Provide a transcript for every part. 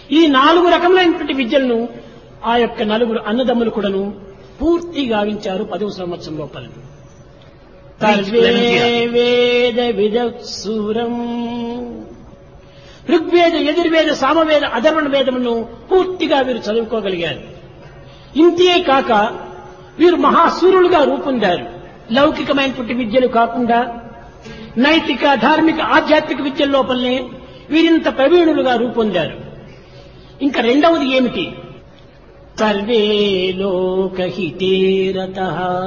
ఈ నాలుగు రకములైనటువంటి విద్యలను ఆ యొక్క నలుగురు అన్నదమ్ములు కూడాను పూర్తి గావించారు పదవ సంవత్సరం లోపల సర్వే వేద విదసూరం ఋగ్వేద యజుర్వేద సామవేద అధర్వణ వేదములను పూర్తిగా వీరు చదువుకోగలిగారు ఇంతే కాక వీరు మహాసూరులుగా రూపొందారు లౌకికమైనటువంటి విద్యలు కాకుండా నైతిక ధార్మిక ఆధ్యాత్మిక విద్యల లోపలనే వీరింత ప్రవీణులుగా రూపొందారు ఇంకా రెండవది ఏమిటి సర్వే లోకహితేరత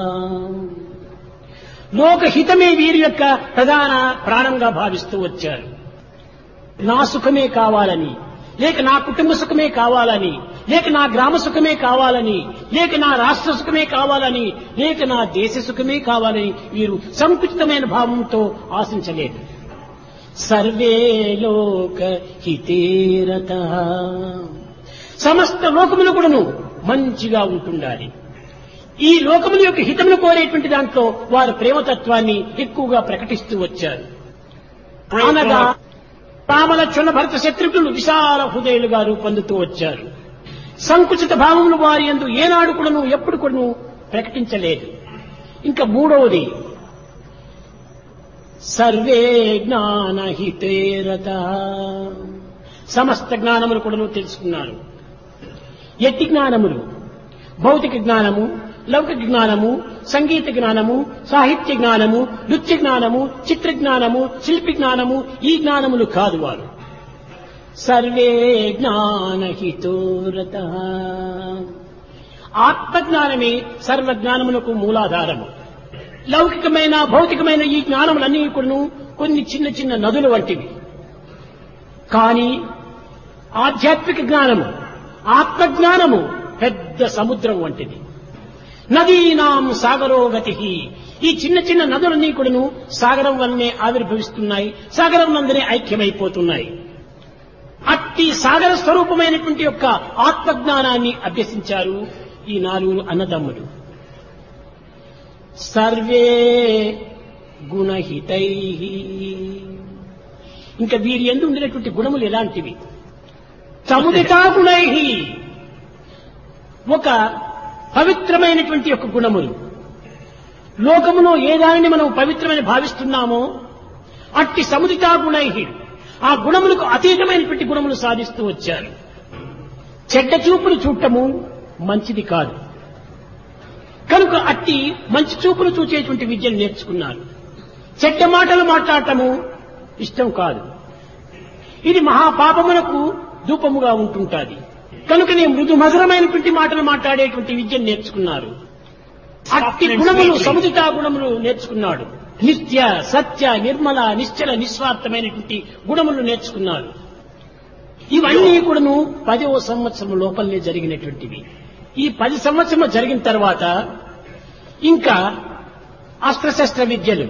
లోకహితమే వీరి యొక్క ప్రధాన ప్రాణంగా భావిస్తూ వచ్చారు నా సుఖమే కావాలని లేక నా కుటుంబ సుఖమే కావాలని లేక నా గ్రామ సుఖమే కావాలని లేక నా రాష్ట్ర సుఖమే కావాలని లేక నా దేశ సుఖమే కావాలని వీరు సంకుచితమైన భావంతో ఆశించలేదు సర్వే లోక హితేరత సమస్త లోకములు కూడాను మంచిగా ఉంటుండాలి ఈ లోకముల యొక్క హితమును కోరేటువంటి దాంట్లో వారు ప్రేమతత్వాన్ని ఎక్కువగా ప్రకటిస్తూ వచ్చారు అనగా రామలక్ష్మణ భరత శత్రుఘ్నులు విశాల హృదయులుగా రూపొందుతూ వచ్చారు సంకుచిత భావములు వారి ఎందు ఏనాడు కూడాను ఎప్పుడు కూడాను ప్రకటించలేదు ఇంకా మూడవది సర్వే జ్ఞానహితేరత సమస్త జ్ఞానములు కూడాను తెలుసుకున్నారు ఎట్టి జ్ఞానములు భౌతిక జ్ఞానము లౌకిక జ్ఞానము సంగీత జ్ఞానము సాహిత్య జ్ఞానము నృత్య జ్ఞానము చిత్ర జ్ఞానము శిల్పి జ్ఞానము ఈ జ్ఞానములు కాదు వారు సర్వే జ్ఞానహితోరత ఆత్మజ్ఞానమే సర్వజ్ఞానములకు మూలాధారము లౌకికమైన భౌతికమైన ఈ జ్ఞానములన్నీ కూడాను కొన్ని చిన్న చిన్న నదులు వంటివి కానీ ఆధ్యాత్మిక జ్ఞానము ఆత్మజ్ఞానము పెద్ద సముద్రం వంటిది నదీనాం సాగరో గతి ఈ చిన్న చిన్న నదులన్నీ కూడాను సాగరం వల్లనే ఆవిర్భవిస్తున్నాయి సాగరం నందనే ఐక్యమైపోతున్నాయి అట్టి సాగర స్వరూపమైనటువంటి యొక్క ఆత్మజ్ఞానాన్ని అభ్యసించారు ఈ నాలుగు అన్నదమ్ములు సర్వే గుణహితై ఇంకా వీరి ఎందు ఉండినటువంటి గుణములు ఎలాంటివి సముదితా గుణై ఒక పవిత్రమైనటువంటి యొక్క గుణములు లోకములో ఏ దానిని మనం పవిత్రమని భావిస్తున్నామో అట్టి సముదితా గుణై ఆ గుణములకు అతీతమైనటువంటి గుణములు సాధిస్తూ వచ్చారు చెడ్డ చూపులు చూడటము మంచిది కాదు కనుక అట్టి మంచి చూపులు చూచేటువంటి విద్యను నేర్చుకున్నారు చెడ్డ మాటలు మాట్లాడటము ఇష్టం కాదు ఇది మహాపాపమునకు ధూపముగా ఉంటుంటాది కనుకనే మృదు మధురమైనటువంటి మాటలు మాట్లాడేటువంటి విద్యను నేర్చుకున్నారు అట్టి గుణములు సముదితా గుణములు నేర్చుకున్నాడు నిత్య సత్య నిర్మల నిశ్చల నిస్వార్థమైనటువంటి గుణములు నేర్చుకున్నారు ఇవన్నీ కూడాను పదవ సంవత్సరం లోపలనే జరిగినటువంటివి ఈ పది సంవత్సరం జరిగిన తర్వాత ఇంకా అస్త్రశస్త్ర విద్యలు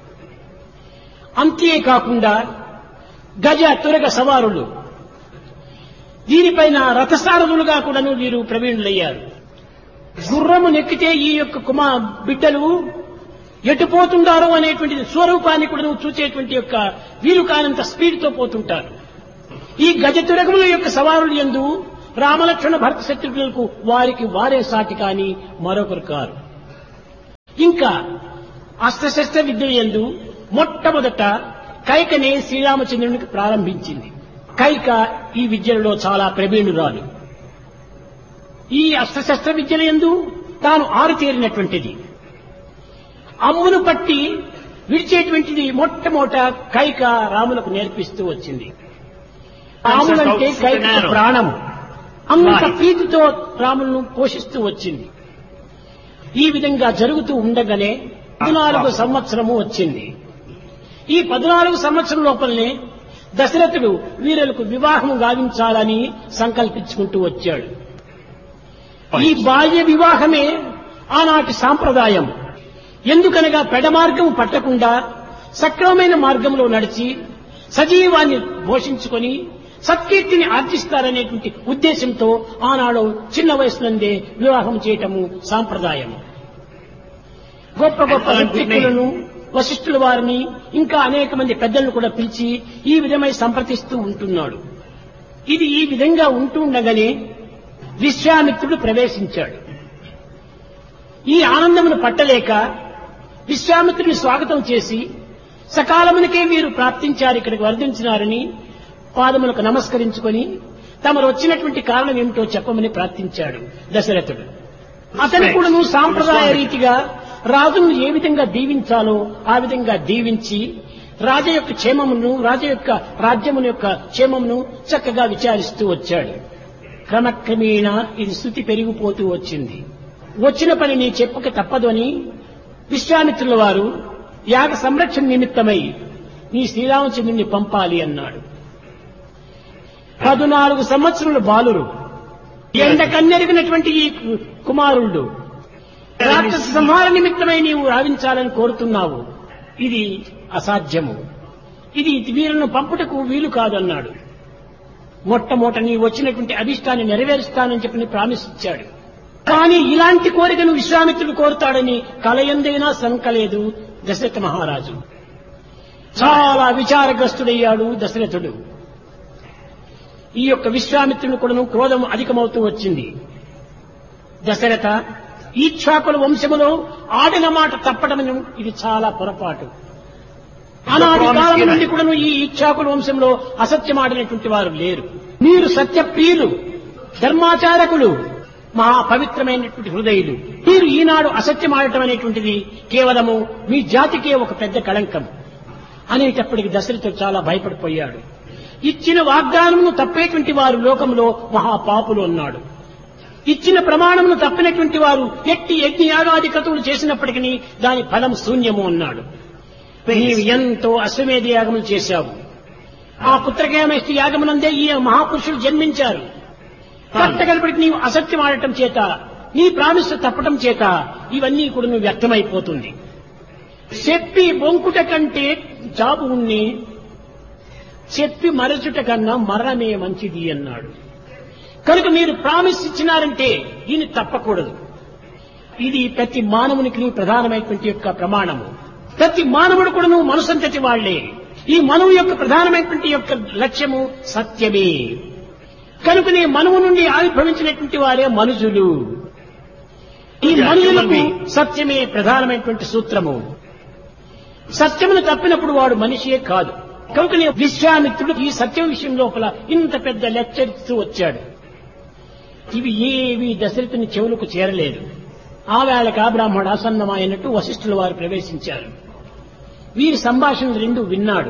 అంతేకాకుండా గజ తురగ సవారులు దీనిపైన రథసారథులుగా కూడాను వీరు ప్రవీణులయ్యారు గుర్రము నెక్కితే ఈ యొక్క కుమా బిడ్డలు ఎటుపోతుండారో అనేటువంటి స్వరూపాన్ని కూడా చూచేటువంటి యొక్క వీరు కానంత స్పీడ్ తో పోతుంటారు ఈ గజతురగముల యొక్క సవారులు ఎందు రామలక్ష్మణ భరత శత్రుఘ్నులకు వారికి వారే సాటి కాని మరొకరు కారు ఇంకా అస్త్రశస్త్ర విద్య ఎందు మొట్టమొదట కైకనే శ్రీరామచంద్రునికి ప్రారంభించింది కైక ఈ విద్యలలో చాలా ప్రవీణురాలు ఈ అస్త్రశస్త్ర విద్యల ఎందు తాను ఆరుతేరినటువంటిది అమ్మును పట్టి విడిచేటువంటిది మొట్టమొదట కైక రాములకు నేర్పిస్తూ వచ్చింది రాములంటే కైక ప్రాణము అంత ప్రీతితో రాములను పోషిస్తూ వచ్చింది ఈ విధంగా జరుగుతూ ఉండగానే పద్నాలుగు సంవత్సరము వచ్చింది ఈ పద్నాలుగు సంవత్సరం లోపలనే దశరథుడు వీరులకు వివాహం గావించాలని సంకల్పించుకుంటూ వచ్చాడు ఈ బాల్య వివాహమే ఆనాటి సాంప్రదాయం ఎందుకనగా పెడ మార్గం పట్టకుండా సక్రమమైన మార్గంలో నడిచి సజీవాన్ని పోషించుకొని సత్కీర్తిని ఆర్జిస్తారనేటువంటి ఉద్దేశంతో ఆనాడు చిన్న వయసు నుండే వివాహం చేయటము సాంప్రదాయం గొప్ప గొప్ప వ్యక్తులను వశిష్ఠుల వారిని ఇంకా అనేక మంది పెద్దలను కూడా పిలిచి ఈ విధమై సంప్రదిస్తూ ఉంటున్నాడు ఇది ఈ విధంగా ఉంటూ ఉండగానే విశ్వామిత్రుడు ప్రవేశించాడు ఈ ఆనందమును పట్టలేక విశ్వామిత్రుని స్వాగతం చేసి సకాలమునికే మీరు ప్రాప్తించారు ఇక్కడికి వర్ధించినారని పాదములకు నమస్కరించుకొని తమరు వచ్చినటువంటి కారణం ఏమిటో చెప్పమని ప్రార్థించాడు దశరథుడు అతను కూడా నువ్వు సాంప్రదాయ రీతిగా రాజును ఏ విధంగా దీవించాలో ఆ విధంగా దీవించి రాజ యొక్క క్షేమమును రాజ యొక్క రాజ్యమును యొక్క క్షేమమును చక్కగా విచారిస్తూ వచ్చాడు క్రమక్రమేణా ఇది స్థుతి పెరిగిపోతూ వచ్చింది వచ్చిన పని నీ చెప్పక తప్పదు అని విశ్వామిత్రుల వారు యాగ సంరక్షణ నిమిత్తమై నీ శ్రీరామచంద్రుని పంపాలి అన్నాడు పదునాలుగు సంవత్సరముల బాలురు ఎండ కన్నెరిగినటువంటి ఈ కుమారుడు రాక్షస సంహార నిమిత్తమై నీవు రావించాలని కోరుతున్నావు ఇది అసాధ్యము ఇది వీరులను పంపుటకు వీలు కాదన్నాడు మొట్టమొదట నీ వచ్చినటువంటి అభిష్టాన్ని నెరవేరుస్తానని చెప్పి ప్రామిస్ ఇచ్చాడు కానీ ఇలాంటి కోరికను విశ్వామిత్రుడు కోరుతాడని కలయందైనా శంకలేదు దశరథ మహారాజు చాలా విచారగ్రస్తుడయ్యాడు దశరథుడు ఈ యొక్క విశ్వామిత్రుని కూడాను క్రోధం అధికమవుతూ వచ్చింది దశరథ ఈక్షాకుల వంశములో ఆడిన మాట తప్పటమని ఇది చాలా పొరపాటు అనాది కాలం నుండి కూడాను ఈ ఇచ్చాకుల వంశంలో అసత్యమాడినటువంటి వారు లేరు మీరు సత్యప్రియులు ధర్మాచారకులు మహా పవిత్రమైనటువంటి హృదయులు మీరు ఈనాడు అసత్యమాడటం అనేటువంటిది కేవలము మీ జాతికే ఒక పెద్ద కళంకం అనేటప్పటికి దశరథుడు చాలా భయపడిపోయాడు ఇచ్చిన వాగ్దానమును తప్పేటువంటి వారు లోకంలో మహాపాపులు అన్నాడు ఇచ్చిన ప్రమాణమును తప్పినటువంటి వారు ఎట్టి యజ్ఞ యాగాది క్రతువులు చేసినప్పటికీ దాని ఫలం శూన్యము అన్నాడు నీవు ఎంతో అశ్వమేధ యాగములు చేశావు ఆ పుత్రకేమేష్టి యాగమునందే ఈ మహాపురుషులు జన్మించారు కట్టగలిపడికి నీవు అసత్యం ఆడటం చేత నీ ప్రామిస్ తప్పటం చేత ఇవన్నీ కూడా నువ్వు వ్యక్తమైపోతుంది చెప్పి బొంకుట కంటే జాబు ఉన్ని చెప్పి మరచుట కన్నా మరణమే మంచిది అన్నాడు కనుక మీరు ప్రామిస్ ఇచ్చినారంటే దీన్ని తప్పకూడదు ఇది ప్రతి మానవునికి ప్రధానమైనటువంటి యొక్క ప్రమాణము ప్రతి మానవుడు కూడా నువ్వు మనసంతటి వాళ్లే ఈ మనవు యొక్క ప్రధానమైనటువంటి యొక్క లక్ష్యము సత్యమే కనుకనే మనవు నుండి ఆవిర్భవించినటువంటి వారే మనుజులు ఈ మనుషులకు సత్యమే ప్రధానమైనటువంటి సూత్రము సత్యమును తప్పినప్పుడు వాడు మనిషియే కాదు కనుకనే విశ్వామిత్రుడు ఈ సత్యం విషయం లోపల ఇంత పెద్ద లెక్చర్ ఇస్తూ వచ్చాడు ఇవి ఏవి దశరథుని చెవులకు చేరలేదు ఆ వేళక బ్రాహ్మణ ఆసన్నమైనట్టు వశిష్ఠుల వారు ప్రవేశించారు వీరి సంభాషణ రెండు విన్నాడు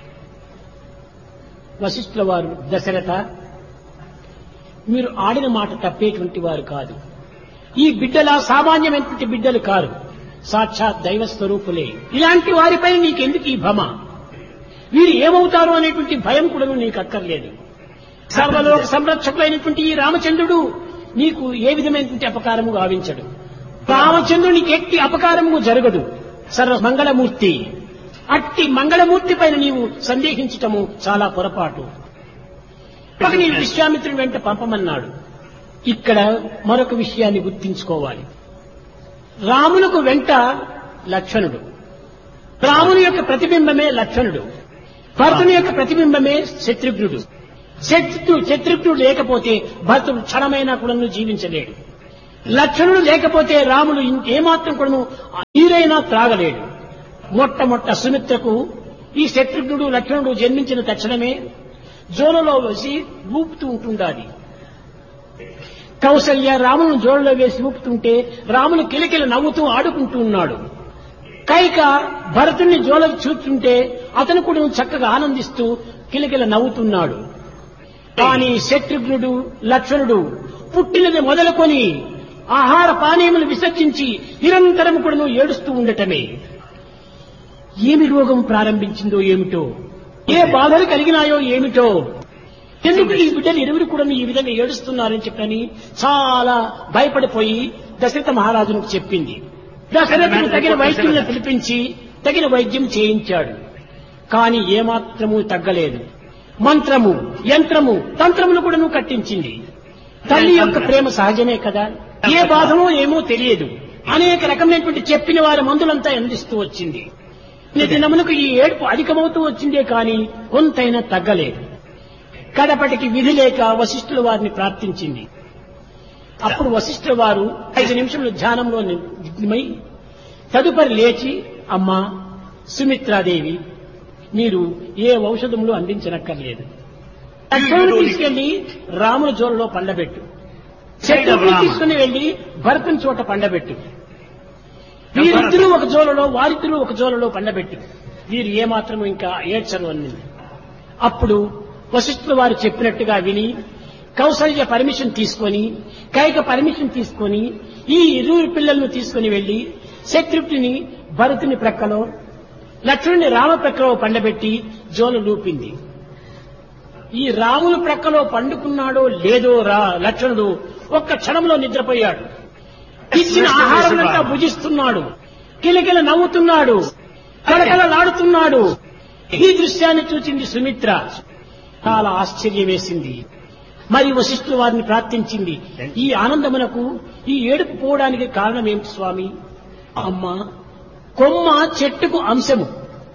వశిష్ఠుల వారు దశరథ మీరు ఆడిన మాట తప్పేటువంటి వారు కాదు ఈ బిడ్డల సామాన్యమైనటువంటి బిడ్డలు కారు సాక్షాత్ దైవ స్వరూపులే ఇలాంటి వారిపై నీకెందుకు ఈ భమ వీరు ఏమవుతారు అనేటువంటి భయం కూడా నీకు అక్కర్లేదు సర్వలోక సంరక్షకులైనటువంటి ఈ రామచంద్రుడు నీకు ఏ విధమైనటువంటి అపకారము గావించడు రామచంద్రునికి ఎట్టి అపకారము జరగదు సర్వ మంగళమూర్తి అట్టి మంగళమూర్తి పైన నీవు సందేహించటము చాలా పొరపాటు ఒక నీ విశ్వామిత్రుని వెంట పంపమన్నాడు ఇక్కడ మరొక విషయాన్ని గుర్తించుకోవాలి రామునకు వెంట లక్షణుడు రాముని యొక్క ప్రతిబింబమే లక్షణుడు భరతుని యొక్క ప్రతిబింబమే శత్రుఘ్నుడు శత్రు శత్రుఘ్నుడు లేకపోతే భరతుడు క్షణమైనా కూడా జీవించలేడు లక్షణుడు లేకపోతే రాముడు ఏమాత్రం కూడాను నీరైనా త్రాగలేడు మొట్టమొట్ట సుమిత్రకు ఈ శత్రుఘ్నుడు లక్షణుడు జన్మించిన తక్షణమే జోలలో వేసి ఊపుతూ ఉంటుండాలి కౌసల్య రామును జోలలో వేసి ఊపుతుంటే రామును కిలకిల నవ్వుతూ ఆడుకుంటూ ఉన్నాడు కైక భరతుణ్ణి జోలకు చూస్తుంటే అతను కూడా చక్కగా ఆనందిస్తూ కిలకిల నవ్వుతున్నాడు కానీ శత్రుఘ్నుడు లక్ష్మణుడు పుట్టినది మొదలుకొని ఆహార పానీయములు విసర్జించి నిరంతరం కూడా ఏడుస్తూ ఉండటమే ఏమి రోగం ప్రారంభించిందో ఏమిటో ఏ బాధలు కలిగినాయో ఏమిటో ఎందుకు ఈ బిడ్డలు ఇరువురు కూడా ఈ విధంగా ఏడుస్తున్నారని చెప్పని చాలా భయపడిపోయి దశరథ మహారాజునికి చెప్పింది దశరథుడు తగిన వైద్యులను పిలిపించి తగిన వైద్యం చేయించాడు కాని ఏమాత్రము తగ్గలేదు మంత్రము యంత్రము తంత్రములు కూడా నువ్వు కట్టించింది తల్లి యొక్క ప్రేమ సహజమే కదా ఏ బాధమో ఏమో తెలియదు అనేక రకమైనటువంటి చెప్పిన వారి మందులంతా అందిస్తూ వచ్చింది దినమునకు ఈ ఏడుపు అధికమవుతూ వచ్చిందే కాని కొంతైనా తగ్గలేదు కడపటికి విధి లేక వశిష్ఠుల వారిని ప్రార్థించింది అప్పుడు వశిష్ఠుల వారు ఐదు నిమిషములు ధ్యానంలో నిమగ్నమై తదుపరి లేచి అమ్మా సుమిత్రాదేవి మీరు ఏ ఔషధములు అందించనక్కర్లేదు లక్ష్మణుడు తీసుకెళ్లి రాముల జోలలో పండబెట్టు శత్రువుని తీసుకుని వెళ్లి భరతుని చోట పండబెట్టు వీరిద్దరూ ఒక జోలలో వారిద్దరూ ఒక జోలలో పండబెట్టు వీరు ఏమాత్రం ఇంకా ఏడ్చరు అన్నది అప్పుడు వశిష్ఠుల వారు చెప్పినట్టుగా విని కౌసల్య పర్మిషన్ తీసుకొని కైక పర్మిషన్ తీసుకొని ఈ ఇరువురు పిల్లలను తీసుకుని వెళ్లి శత్రుఘ్ని భరతుని ప్రక్కలో లక్ష్మణుని రామ ప్రక్కలో పండబెట్టి జోలు లూపింది ఈ రాముని ప్రక్కలో పండుకున్నాడో లేదో రా లక్ష్మణుడు ఒక్క క్షణంలో నిద్రపోయాడు ఇచ్చిన ఆహారం అంతా భుజిస్తున్నాడు కిలకిల నవ్వుతున్నాడు కలకలలాడుతున్నాడు ఈ దృశ్యాన్ని చూచింది సుమిత్ర చాలా ఆశ్చర్యం వేసింది మరి వశిష్ఠుల వారిని ప్రార్థించింది ఈ ఆనందమునకు ఈ ఏడుపు పోవడానికి కారణం ఏమిటి స్వామి అమ్మ కొమ్మ చెట్టుకు అంశము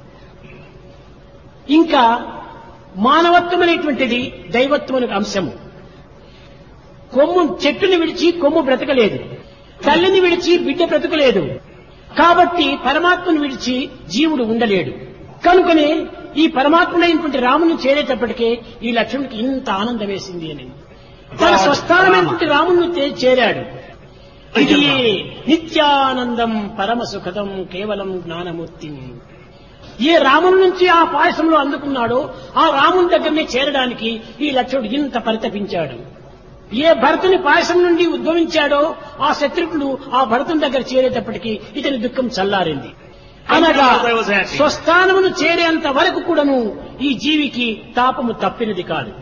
ఇంకా మానవత్వం అనేటువంటిది దైవత్వమునకు అంశము కొమ్ము చెట్టుని విడిచి కొమ్ము బ్రతకలేదు తల్లిని విడిచి బిడ్డ బ్రతకలేదు కాబట్టి పరమాత్మను విడిచి జీవుడు ఉండలేడు కనుకనే ఈ పరమాత్ముడైనటువంటి రాముని చేరేటప్పటికే ఈ లక్ష్మణుడికి ఇంత ఆనందం వేసింది అని తన స్వస్థానమైనటువంటి రాముని తే- చేరాడు ఇది నిత్యానందం పరమ సుఖదం కేవలం జ్ఞానమూర్తి ఏ రాముని నుంచి ఆ పాయసంలో అందుకున్నాడో ఆ రాముని దగ్గరనే చేరడానికి ఈ లక్ష్మణుడు ఇంత పరితపించాడు ఏ భరతుని పాయసం నుండి ఉద్భవించాడో ఆ శత్రుఘ్నుడు ఆ భరతుని దగ్గర చేరేటప్పటికి ఇతని దుఃఖం చల్లారింది అనగా స్వస్థానమును చేరేంత వరకు కూడాను ఈ జీవికి తాపము తప్పినది కాదు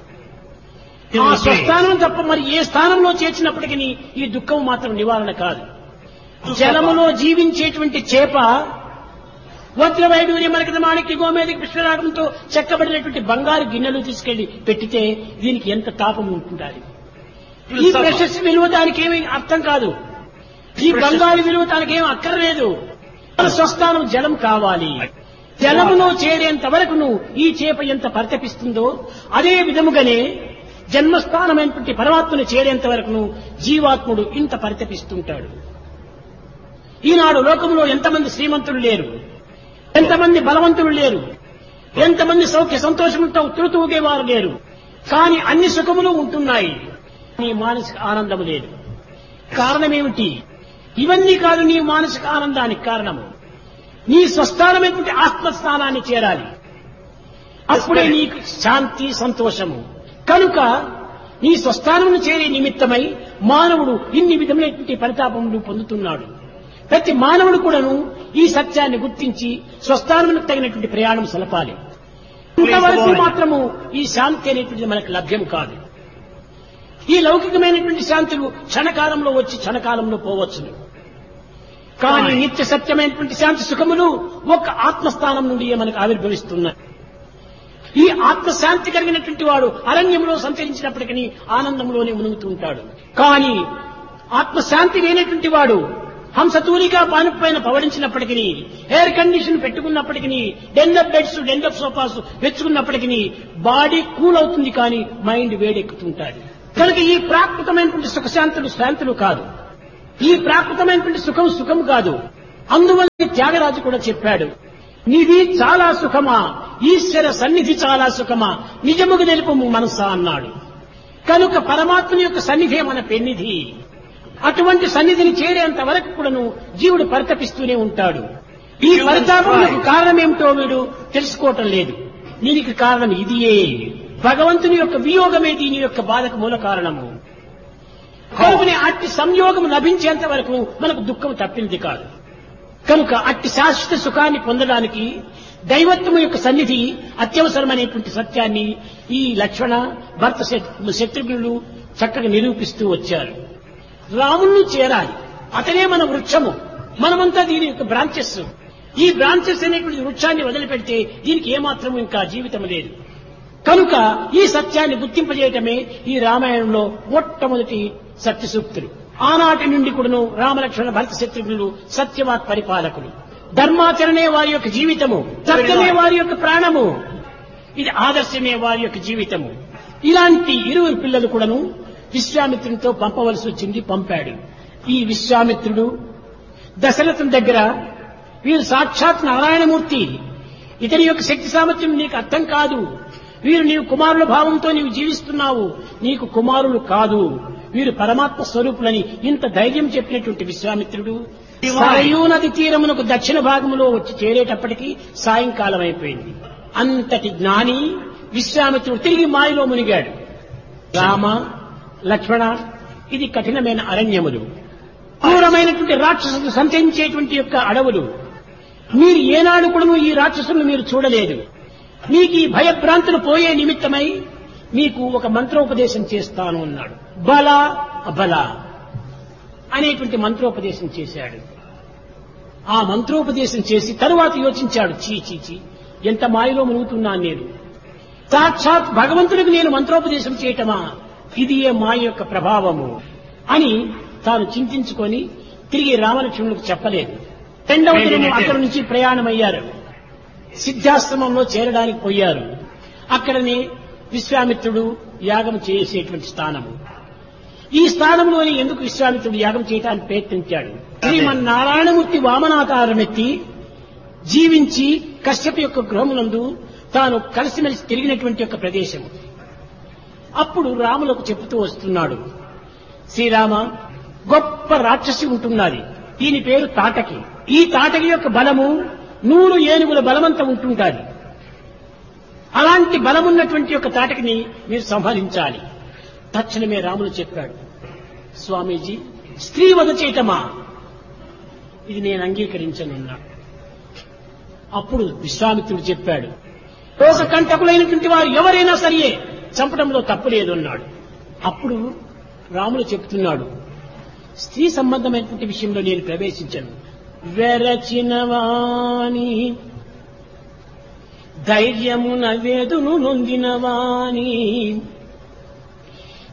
ఆ స్వస్థానం తప్ప మరి ఏ స్థానంలో చేర్చినప్పటికీ ఈ దుఃఖం మాత్రం నివారణ కాదు జలములో జీవించేటువంటి చేప వజ్రవైడూర్య మరకత మాణిక్య గోమేదికి విశ్వరాగంతో చెక్కబడినటువంటి బంగారు గిన్నెలు తీసుకెళ్లి పెట్టితే దీనికి ఎంత తాపం ఉంటుండాలి ఈ ప్రెషస్ విలువ దానికి ఏమీ అర్థం కాదు ఈ బంగారు విలువ దానికి ఏం అక్కర్లేదు మన స్వస్థానం జలం కావాలి జలములో చేరేంత వరకును ఈ చేప ఎంత పరితపిస్తుందో అదే విధముగానే జన్మస్థానమైనటువంటి పరమాత్మను చేరేంత వరకును జీవాత్ముడు ఇంత పరితపిస్తుంటాడు ఈనాడు లోకంలో ఎంతమంది శ్రీమంతులు లేరు ఎంతమంది బలవంతులు లేరు ఎంతమంది సౌఖ్య సంతోషములతో తృతూగేవారు లేరు కానీ అన్ని సుఖములు ఉంటున్నాయి నీ మానసిక ఆనందము లేదు కారణమేమిటి ఇవన్నీ కాదు నీ మానసిక ఆనందానికి కారణము నీ స్వస్థానమైనటువంటి ఆత్మస్థానాన్ని చేరాలి అప్పుడే నీకు శాంతి సంతోషము కనుక నీ స్వస్థానమును చేరే నిమిత్తమై మానవుడు ఇన్ని విధములైనటువంటి పరితాపములు పొందుతున్నాడు ప్రతి మానవుడు కూడాను ఈ సత్యాన్ని గుర్తించి స్వస్థానములకు తగినటువంటి ప్రయాణం సలపాలి ఇంతవరకు మాత్రము ఈ శాంతి అనేటువంటిది మనకు లభ్యం కాదు ఈ లౌకికమైనటువంటి శాంతులు క్షణకాలంలో వచ్చి క్షణకాలంలో పోవచ్చును కానీ నిత్య సత్యమైనటువంటి శాంతి సుఖములు ఒక ఆత్మస్థానం నుండి మనకు ఆవిర్భవిస్తున్నాయి ఈ ఆత్మశాంతి కలిగినటువంటి వాడు అరణ్యంలో సంచరించినప్పటికీ ఆనందంలోనే మునుగుతూ ఉంటాడు కానీ ఆత్మశాంతి లేనటువంటి వాడు హంసతూరిగా పానుపు పైన పవడించినప్పటికీ ఎయిర్ కండిషన్ పెట్టుకున్నప్పటికీ డెన్లప్ బెడ్స్ డెన్లప్ సోఫాస్ వెచ్చుకున్నప్పటికీ బాడీ కూల్ అవుతుంది కానీ మైండ్ వేడెక్కుతుంటాడు కనుక ఈ ప్రాకృతమైనటువంటి సుఖశాంతులు శాంతులు కాదు ఈ ప్రాకృతమైనటువంటి సుఖం సుఖం కాదు అందువల్ల త్యాగరాజు కూడా చెప్పాడు నిధి చాలా సుఖమా ఈశ్వర సన్నిధి చాలా సుఖమా నిజముగా నిలుపము మనసా అన్నాడు కనుక పరమాత్మ యొక్క సన్నిధే మన పెన్నిధి అటువంటి సన్నిధిని చేరేంత వరకు కూడాను జీవుడు పరితపిస్తూనే ఉంటాడు ఈ పరితాపములకు కారణమేమిటో వీడు తెలుసుకోవటం లేదు దీనికి కారణం ఇదియే భగవంతుని యొక్క వియోగమే దీని యొక్క బాధకు మూల కారణము కనుకనే అట్టి సంయోగం లభించేంత వరకు మనకు దుఃఖం తప్పింది కాదు కనుక అట్టి శాశ్వత సుఖాన్ని పొందడానికి దైవత్వం యొక్క సన్నిధి అత్యవసరమైనటువంటి సత్యాన్ని ఈ లక్ష్మణ భర్త శత్- శత్రుఘ్నులు చక్కగా నిరూపిస్తూ వచ్చారు రాముణ్ణి చేరాలి అతనే మన వృక్షము మనమంతా దీని యొక్క బ్రాంచెస్ ఈ బ్రాంచెస్ అనేటువంటి వృక్షాన్ని వదిలిపెడితే దీనికి ఏమాత్రం ఇంకా జీవితం లేదు కనుక ఈ సత్యాన్ని గుర్తింపజేయటమే ఈ రామాయణంలో మొట్టమొదటి సత్య సూక్తులు ఆనాటి నుండి కూడాను రామలక్ష్మణ భరత శత్రుఘ్నులు సత్యవాత్ పరిపాలకులు ధర్మాచరణే వారి యొక్క జీవితము సత్యమే వారి యొక్క ప్రాణము ఇది ఆదర్శమే వారి యొక్క జీవితము ఇలాంటి ఇరువురు పిల్లలు కూడాను విశ్వామిత్రునితో పంపవలసి వచ్చింది పంపాడు ఈ విశ్వామిత్రుడు దశరథుని దగ్గర వీరు సాక్షాత్ నారాయణమూర్తి ఇతని యొక్క శక్తి సామర్థ్యం నీకు అర్థం కాదు వీరు నీవు కుమారుల భావంతో నీవు జీవిస్తున్నావు నీకు కుమారులు కాదు వీరు పరమాత్మ స్వరూపులని ఇంత ధైర్యం చెప్పినటువంటి విశ్వామిత్రుడు సరయూ నది తీరమునకు దక్షిణ భాగంలో వచ్చి చేరేటప్పటికీ సాయంకాలం అయిపోయింది అంతటి జ్ఞాని విశ్వామిత్రుడు తిరిగి మాయలో మునిగాడు రామ లక్ష్మణ ఇది కఠినమైన అరణ్యములు క్రూరమైనటువంటి రాక్షసులు సంచరించేటువంటి యొక్క అడవులు మీరు ఏనాడు కూడా ఈ రాక్షసులను మీరు చూడలేదు మీకు ఈ భయభ్రాంతులు పోయే నిమిత్తమై మీకు ఒక మంత్రోపదేశం చేస్తాను అన్నాడు బల అబల అనేటువంటి మంత్రోపదేశం చేశాడు ఆ మంత్రోపదేశం చేసి తరువాత యోచించాడు చీ చీ చీ ఎంత మాయలో మునుగుతున్నాను నేను సాక్షాత్ భగవంతుడికి నేను మంత్రోపదేశం చేయటమా ఇది ఏ మాయ యొక్క ప్రభావము అని తాను చింతించుకొని తిరిగి రామలక్ష్మణులకు చెప్పలేదు రెండవ దినం అక్కడి నుంచి ప్రయాణమయ్యారు సిద్ధాశ్రమంలో చేరడానికి పోయారు అక్కడనే విశ్వామిత్రుడు యాగం చేసేటువంటి స్థానము ఈ స్థానంలోనే ఎందుకు విశ్వామిత్రుడు యాగం చేయడానికి ప్రయత్నించాడు శ్రీమన్నారాయణమూర్తి వామనాకారం ఎత్తి జీవించి కశ్యప యొక్క గృహమునందు తాను కలిసిమెలిసి తిరిగినటువంటి యొక్క ప్రదేశం అప్పుడు రాములకు చెబుతూ వస్తున్నాడు శ్రీరామ గొప్ప రాక్షసి ఉంటున్నది దీని పేరు తాటకి ఈ తాటకి యొక్క బలము నూరు ఏనుగుల బలమంతా ఉంటుంటాది అలాంటి బలమున్నటువంటి యొక్క తాటకిని మీరు సంహరించాలి తక్షణమే రాములు చెప్పాడు స్వామీజీ స్త్రీ వధ చేయటమా ఇది నేను అంగీకరించనున్నాడు అప్పుడు విశ్వామిత్రుడు చెప్పాడు లోక కంటకులైనటువంటి వారు ఎవరైనా సరియే చంపడంలో తప్పు లేదు అన్నాడు అప్పుడు రాములు చెప్తున్నాడు స్త్రీ సంబంధమైనటువంటి విషయంలో నేను ప్రవేశించను వెరచినవాణి ధైర్యమున వేదును నొందినవాణి